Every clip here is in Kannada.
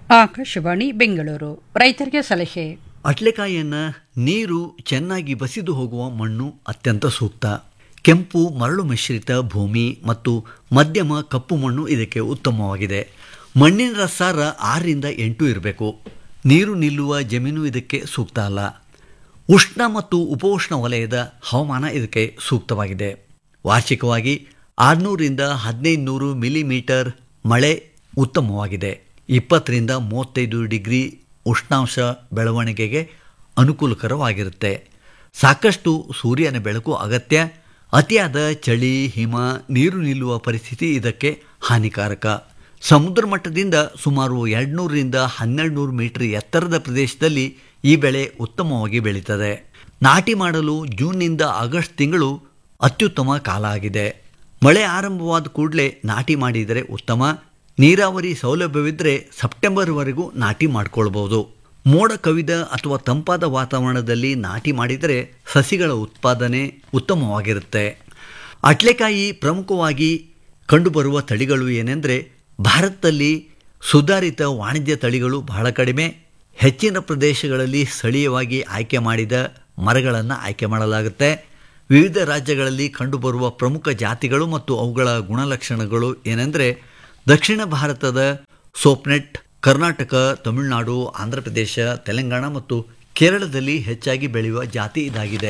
ಆಕಾಶವಾಣಿ ಬೆಂಗಳೂರು ರೈತರಿಗೆ ಸಲಹೆ ಅಟ್ಲೆಕಾಯಿಯನ್ನು ನೀರು ಚೆನ್ನಾಗಿ ಬಸಿದು ಹೋಗುವ ಮಣ್ಣು ಅತ್ಯಂತ ಸೂಕ್ತ ಕೆಂಪು ಮರಳು ಮಿಶ್ರಿತ ಭೂಮಿ ಮತ್ತು ಮಧ್ಯಮ ಕಪ್ಪು ಮಣ್ಣು ಇದಕ್ಕೆ ಉತ್ತಮವಾಗಿದೆ ಮಣ್ಣಿನ ರಸಾರ ಆರರಿಂದ ಎಂಟು ಇರಬೇಕು ನೀರು ನಿಲ್ಲುವ ಜಮೀನು ಇದಕ್ಕೆ ಸೂಕ್ತ ಅಲ್ಲ ಉಷ್ಣ ಮತ್ತು ಉಪೋಷ್ಣ ವಲಯದ ಹವಾಮಾನ ಇದಕ್ಕೆ ಸೂಕ್ತವಾಗಿದೆ ವಾರ್ಷಿಕವಾಗಿ ಆರುನೂರಿಂದ ಹದಿನೈದು ನೂರು ಮಿಲಿಮೀಟರ್ ಮಳೆ ಉತ್ತಮವಾಗಿದೆ ಇಪ್ಪತ್ತರಿಂದ ಮೂವತ್ತೈದು ಡಿಗ್ರಿ ಉಷ್ಣಾಂಶ ಬೆಳವಣಿಗೆಗೆ ಅನುಕೂಲಕರವಾಗಿರುತ್ತೆ ಸಾಕಷ್ಟು ಸೂರ್ಯನ ಬೆಳಕು ಅಗತ್ಯ ಅತಿಯಾದ ಚಳಿ ಹಿಮ ನೀರು ನಿಲ್ಲುವ ಪರಿಸ್ಥಿತಿ ಇದಕ್ಕೆ ಹಾನಿಕಾರಕ ಸಮುದ್ರ ಮಟ್ಟದಿಂದ ಸುಮಾರು ಎರಡುನೂರರಿಂದ ಹನ್ನೆರಡು ನೂರು ಮೀಟರ್ ಎತ್ತರದ ಪ್ರದೇಶದಲ್ಲಿ ಈ ಬೆಳೆ ಉತ್ತಮವಾಗಿ ಬೆಳೀತದೆ ನಾಟಿ ಮಾಡಲು ಜೂನ್ನಿಂದ ಆಗಸ್ಟ್ ತಿಂಗಳು ಅತ್ಯುತ್ತಮ ಕಾಲ ಆಗಿದೆ ಮಳೆ ಆರಂಭವಾದ ಕೂಡಲೇ ನಾಟಿ ಮಾಡಿದರೆ ಉತ್ತಮ ನೀರಾವರಿ ಸೌಲಭ್ಯವಿದ್ದರೆ ಸೆಪ್ಟೆಂಬರ್ವರೆಗೂ ನಾಟಿ ಮಾಡಿಕೊಳ್ಬೋದು ಮೋಡ ಕವಿದ ಅಥವಾ ತಂಪಾದ ವಾತಾವರಣದಲ್ಲಿ ನಾಟಿ ಮಾಡಿದರೆ ಸಸಿಗಳ ಉತ್ಪಾದನೆ ಉತ್ತಮವಾಗಿರುತ್ತೆ ಅಟ್ಲೆಕಾಯಿ ಪ್ರಮುಖವಾಗಿ ಕಂಡುಬರುವ ತಳಿಗಳು ಏನೆಂದರೆ ಭಾರತದಲ್ಲಿ ಸುಧಾರಿತ ವಾಣಿಜ್ಯ ತಳಿಗಳು ಬಹಳ ಕಡಿಮೆ ಹೆಚ್ಚಿನ ಪ್ರದೇಶಗಳಲ್ಲಿ ಸ್ಥಳೀಯವಾಗಿ ಆಯ್ಕೆ ಮಾಡಿದ ಮರಗಳನ್ನು ಆಯ್ಕೆ ಮಾಡಲಾಗುತ್ತೆ ವಿವಿಧ ರಾಜ್ಯಗಳಲ್ಲಿ ಕಂಡುಬರುವ ಪ್ರಮುಖ ಜಾತಿಗಳು ಮತ್ತು ಅವುಗಳ ಗುಣಲಕ್ಷಣಗಳು ಏನೆಂದರೆ ದಕ್ಷಿಣ ಭಾರತದ ಸೋಪ್ನೆಟ್ ಕರ್ನಾಟಕ ತಮಿಳುನಾಡು ಆಂಧ್ರ ಪ್ರದೇಶ ತೆಲಂಗಾಣ ಮತ್ತು ಕೇರಳದಲ್ಲಿ ಹೆಚ್ಚಾಗಿ ಬೆಳೆಯುವ ಜಾತಿ ಇದಾಗಿದೆ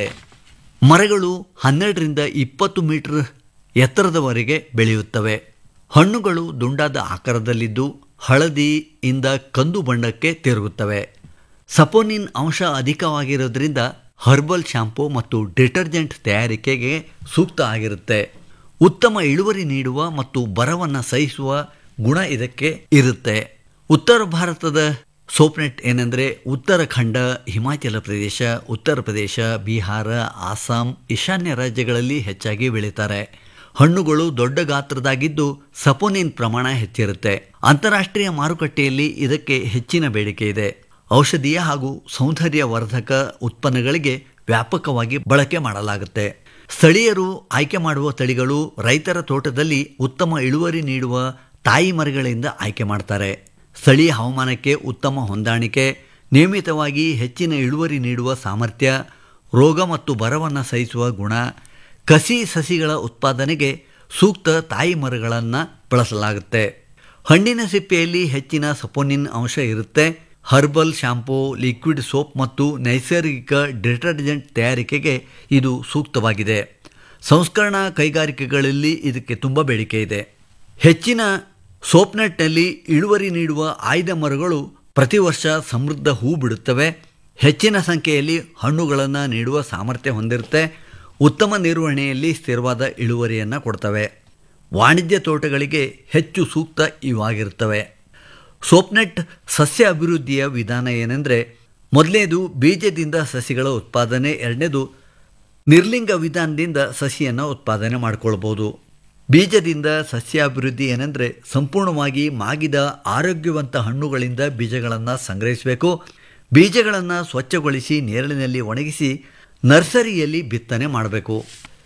ಮರಗಳು ಹನ್ನೆರಡರಿಂದ ಇಪ್ಪತ್ತು ಮೀಟರ್ ಎತ್ತರದವರೆಗೆ ಬೆಳೆಯುತ್ತವೆ ಹಣ್ಣುಗಳು ದುಂಡಾದ ಆಕಾರದಲ್ಲಿದ್ದು ಹಳದಿಯಿಂದ ಕಂದು ಬಣ್ಣಕ್ಕೆ ತಿರುಗುತ್ತವೆ ಸಪೋನಿನ್ ಅಂಶ ಅಧಿಕವಾಗಿರೋದ್ರಿಂದ ಹರ್ಬಲ್ ಶಾಂಪೂ ಮತ್ತು ಡಿಟರ್ಜೆಂಟ್ ತಯಾರಿಕೆಗೆ ಸೂಕ್ತ ಆಗಿರುತ್ತೆ ಉತ್ತಮ ಇಳುವರಿ ನೀಡುವ ಮತ್ತು ಬರವನ್ನು ಸಹಿಸುವ ಗುಣ ಇದಕ್ಕೆ ಇರುತ್ತೆ ಉತ್ತರ ಭಾರತದ ಸೋಪ್ನೆಟ್ ಏನೆಂದರೆ ಉತ್ತರಾಖಂಡ ಹಿಮಾಚಲ ಪ್ರದೇಶ ಉತ್ತರ ಪ್ರದೇಶ ಬಿಹಾರ ಆಸಾಂ ಈಶಾನ್ಯ ರಾಜ್ಯಗಳಲ್ಲಿ ಹೆಚ್ಚಾಗಿ ಬೆಳೀತಾರೆ ಹಣ್ಣುಗಳು ದೊಡ್ಡ ಗಾತ್ರದಾಗಿದ್ದು ಸಪೋನಿನ್ ಪ್ರಮಾಣ ಹೆಚ್ಚಿರುತ್ತೆ ಅಂತಾರಾಷ್ಟ್ರೀಯ ಮಾರುಕಟ್ಟೆಯಲ್ಲಿ ಇದಕ್ಕೆ ಹೆಚ್ಚಿನ ಬೇಡಿಕೆ ಇದೆ ಔಷಧೀಯ ಹಾಗೂ ಸೌಂದರ್ಯವರ್ಧಕ ಉತ್ಪನ್ನಗಳಿಗೆ ವ್ಯಾಪಕವಾಗಿ ಬಳಕೆ ಮಾಡಲಾಗುತ್ತೆ ಸ್ಥಳೀಯರು ಆಯ್ಕೆ ಮಾಡುವ ತಳಿಗಳು ರೈತರ ತೋಟದಲ್ಲಿ ಉತ್ತಮ ಇಳುವರಿ ನೀಡುವ ತಾಯಿ ಮರಗಳಿಂದ ಆಯ್ಕೆ ಮಾಡ್ತಾರೆ ಸ್ಥಳೀಯ ಹವಾಮಾನಕ್ಕೆ ಉತ್ತಮ ಹೊಂದಾಣಿಕೆ ನಿಯಮಿತವಾಗಿ ಹೆಚ್ಚಿನ ಇಳುವರಿ ನೀಡುವ ಸಾಮರ್ಥ್ಯ ರೋಗ ಮತ್ತು ಬರವನ್ನು ಸಹಿಸುವ ಗುಣ ಕಸಿ ಸಸಿಗಳ ಉತ್ಪಾದನೆಗೆ ಸೂಕ್ತ ತಾಯಿ ಮರಗಳನ್ನು ಬಳಸಲಾಗುತ್ತೆ ಹಣ್ಣಿನ ಸಿಪ್ಪೆಯಲ್ಲಿ ಹೆಚ್ಚಿನ ಸಪೋನಿನ್ ಅಂಶ ಇರುತ್ತೆ ಹರ್ಬಲ್ ಶಾಂಪೂ ಲಿಕ್ವಿಡ್ ಸೋಪ್ ಮತ್ತು ನೈಸರ್ಗಿಕ ಡಿಟರ್ಜೆಂಟ್ ತಯಾರಿಕೆಗೆ ಇದು ಸೂಕ್ತವಾಗಿದೆ ಸಂಸ್ಕರಣಾ ಕೈಗಾರಿಕೆಗಳಲ್ಲಿ ಇದಕ್ಕೆ ತುಂಬ ಬೇಡಿಕೆ ಇದೆ ಹೆಚ್ಚಿನ ಸೋಪ್ನೆಟ್ನಲ್ಲಿ ಇಳುವರಿ ನೀಡುವ ಆಯ್ದ ಮರಗಳು ಪ್ರತಿ ವರ್ಷ ಸಮೃದ್ಧ ಹೂ ಬಿಡುತ್ತವೆ ಹೆಚ್ಚಿನ ಸಂಖ್ಯೆಯಲ್ಲಿ ಹಣ್ಣುಗಳನ್ನು ನೀಡುವ ಸಾಮರ್ಥ್ಯ ಹೊಂದಿರುತ್ತೆ ಉತ್ತಮ ನಿರ್ವಹಣೆಯಲ್ಲಿ ಸ್ಥಿರವಾದ ಇಳುವರಿಯನ್ನು ಕೊಡ್ತವೆ ವಾಣಿಜ್ಯ ತೋಟಗಳಿಗೆ ಹೆಚ್ಚು ಸೂಕ್ತ ಇವಾಗಿರ್ತವೆ ಸೋಪ್ನೆಟ್ ಸಸ್ಯ ಅಭಿವೃದ್ಧಿಯ ವಿಧಾನ ಏನೆಂದರೆ ಮೊದಲನೇದು ಬೀಜದಿಂದ ಸಸಿಗಳ ಉತ್ಪಾದನೆ ಎರಡನೇದು ನಿರ್ಲಿಂಗ ವಿಧಾನದಿಂದ ಸಸಿಯನ್ನು ಉತ್ಪಾದನೆ ಮಾಡಿಕೊಳ್ಬೋದು ಬೀಜದಿಂದ ಸಸ್ಯಾಭಿವೃದ್ಧಿ ಏನೆಂದರೆ ಸಂಪೂರ್ಣವಾಗಿ ಮಾಗಿದ ಆರೋಗ್ಯವಂತ ಹಣ್ಣುಗಳಿಂದ ಬೀಜಗಳನ್ನು ಸಂಗ್ರಹಿಸಬೇಕು ಬೀಜಗಳನ್ನು ಸ್ವಚ್ಛಗೊಳಿಸಿ ನೇರಳಿನಲ್ಲಿ ಒಣಗಿಸಿ ನರ್ಸರಿಯಲ್ಲಿ ಬಿತ್ತನೆ ಮಾಡಬೇಕು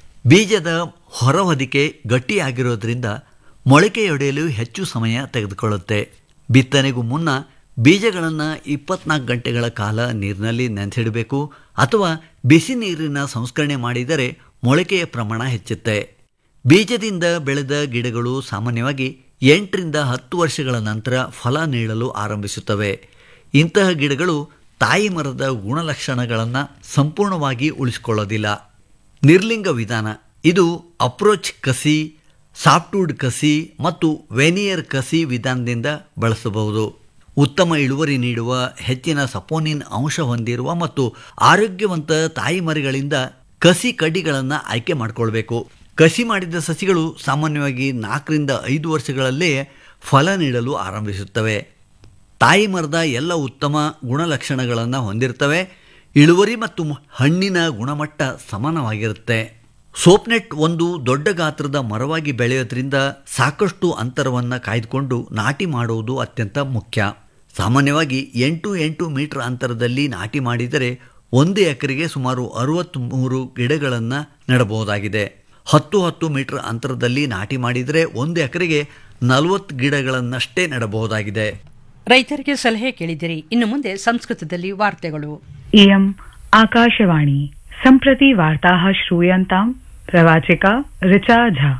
ಬೀಜದ ಹೊರಹೊದಿಕೆ ಗಟ್ಟಿಯಾಗಿರೋದ್ರಿಂದ ಮೊಳಕೆಯೊಡೆಯಲು ಹೆಚ್ಚು ಸಮಯ ತೆಗೆದುಕೊಳ್ಳುತ್ತೆ ಬಿತ್ತನೆಗೂ ಮುನ್ನ ಬೀಜಗಳನ್ನು ಇಪ್ಪತ್ನಾಲ್ಕು ಗಂಟೆಗಳ ಕಾಲ ನೀರಿನಲ್ಲಿ ನೆನೆಸಿಡಬೇಕು ಅಥವಾ ಬಿಸಿ ನೀರಿನ ಸಂಸ್ಕರಣೆ ಮಾಡಿದರೆ ಮೊಳಕೆಯ ಪ್ರಮಾಣ ಹೆಚ್ಚುತ್ತೆ ಬೀಜದಿಂದ ಬೆಳೆದ ಗಿಡಗಳು ಸಾಮಾನ್ಯವಾಗಿ ಎಂಟರಿಂದ ಹತ್ತು ವರ್ಷಗಳ ನಂತರ ಫಲ ನೀಡಲು ಆರಂಭಿಸುತ್ತವೆ ಇಂತಹ ಗಿಡಗಳು ತಾಯಿ ಮರದ ಗುಣಲಕ್ಷಣಗಳನ್ನು ಸಂಪೂರ್ಣವಾಗಿ ಉಳಿಸಿಕೊಳ್ಳೋದಿಲ್ಲ ನಿರ್ಲಿಂಗ ವಿಧಾನ ಇದು ಅಪ್ರೋಚ್ ಕಸಿ ಸಾಫ್ಟ್ವುಡ್ ಕಸಿ ಮತ್ತು ವೆನಿಯರ್ ಕಸಿ ವಿಧಾನದಿಂದ ಬಳಸಬಹುದು ಉತ್ತಮ ಇಳುವರಿ ನೀಡುವ ಹೆಚ್ಚಿನ ಸಪೋನಿನ್ ಅಂಶ ಹೊಂದಿರುವ ಮತ್ತು ಆರೋಗ್ಯವಂತ ತಾಯಿ ಮರಿಗಳಿಂದ ಕಸಿ ಕಡ್ಡಿಗಳನ್ನು ಆಯ್ಕೆ ಮಾಡಿಕೊಳ್ಬೇಕು ಕಸಿ ಮಾಡಿದ ಸಸಿಗಳು ಸಾಮಾನ್ಯವಾಗಿ ನಾಲ್ಕರಿಂದ ಐದು ವರ್ಷಗಳಲ್ಲೇ ಫಲ ನೀಡಲು ಆರಂಭಿಸುತ್ತವೆ ತಾಯಿ ಮರದ ಎಲ್ಲ ಉತ್ತಮ ಗುಣಲಕ್ಷಣಗಳನ್ನು ಹೊಂದಿರ್ತವೆ ಇಳುವರಿ ಮತ್ತು ಹಣ್ಣಿನ ಗುಣಮಟ್ಟ ಸಮಾನವಾಗಿರುತ್ತೆ ಸೋಪ್ನೆಟ್ ಒಂದು ದೊಡ್ಡ ಗಾತ್ರದ ಮರವಾಗಿ ಬೆಳೆಯೋದ್ರಿಂದ ಸಾಕಷ್ಟು ಅಂತರವನ್ನು ಕಾಯ್ದುಕೊಂಡು ನಾಟಿ ಮಾಡುವುದು ಅತ್ಯಂತ ಮುಖ್ಯ ಸಾಮಾನ್ಯವಾಗಿ ಎಂಟು ಎಂಟು ಮೀಟರ್ ಅಂತರದಲ್ಲಿ ನಾಟಿ ಮಾಡಿದರೆ ಒಂದು ಎಕರೆಗೆ ಸುಮಾರು ಅರವತ್ತ್ಮೂರು ಗಿಡಗಳನ್ನು ನೆಡಬಹುದಾಗಿದೆ ಹತ್ತು ಹತ್ತು ಮೀಟರ್ ಅಂತರದಲ್ಲಿ ನಾಟಿ ಮಾಡಿದರೆ ಒಂದು ಎಕರೆಗೆ ನಲವತ್ತು ಗಿಡಗಳನ್ನಷ್ಟೇ ನೆಡಬಹುದಾಗಿದೆ ರೈತರಿಗೆ ಸಲಹೆ ಕೇಳಿದಿರಿ ಇನ್ನು ಮುಂದೆ ಸಂಸ್ಕೃತದಲ್ಲಿ ವಾರ್ತೆಗಳು इयम् आकाशवाणी सम्प्रति वार्ताः श्रूयन्ताम् प्रवाचिका ऋचा झा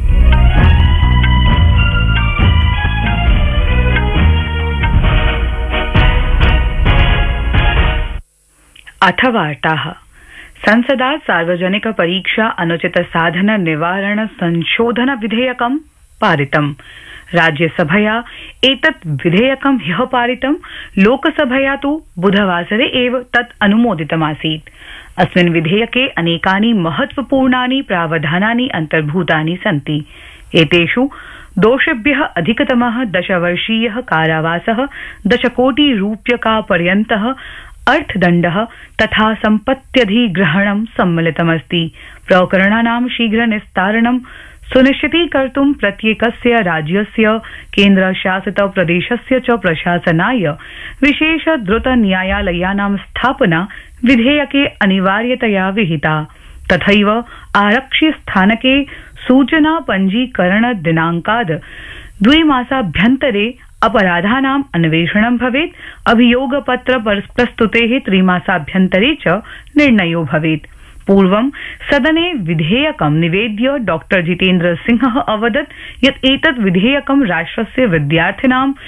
अथ वार्ताः संसदा सार्वजनिक परीक्षा अनुचित साधन निवारण संशोधन विधेयकं पारितम् राज्यसभया एतत् विधेयकं ह्यः पारितं लोकसभया तु बुधवासरे एव तत् अनुमोदितमासीत् अस्मिन् विधेयके अनेकानि महत्वपूर्णानि प्रावधानानि अन्तर्भूतानि सन्ति एतेषु दोषेभ्य अधिकतम दशवर्षीय कारावास दशकोटि रूप्यकापर्यन्त अर्थदण्ड तथा सम्पत्त्यधिग्रहणं सम्मिलितमस्ति प्रकरणानां शीघ्र निस्तारणं सुनिश्चितीकर्तुं प्रत्येकस्य राज्यस्य केन्द्रशासित प्रदेशस्य च प्रशासनाय विशेष द्रुत न्यायालयानां स्थापना विधेयके अनिवार्यतया विहिता तथैव आरक्षि स्थानके सूचना पञ्जीकरण दिनांकाद् द्विमासाभ्यन्तरे अपराधानाम् अन्वेषणं भवेत् अभियोगपत्र प्रस्तुते त्रिमासाभ्यन्तरे च निर्णयो भवेत् पूर्वं सदने विधेयकं निवेद्य डॉ जितेन्द्र सिंह अवदत् यत् एतत् विधेयकं राष्ट्रस्य विद्यार्थिनां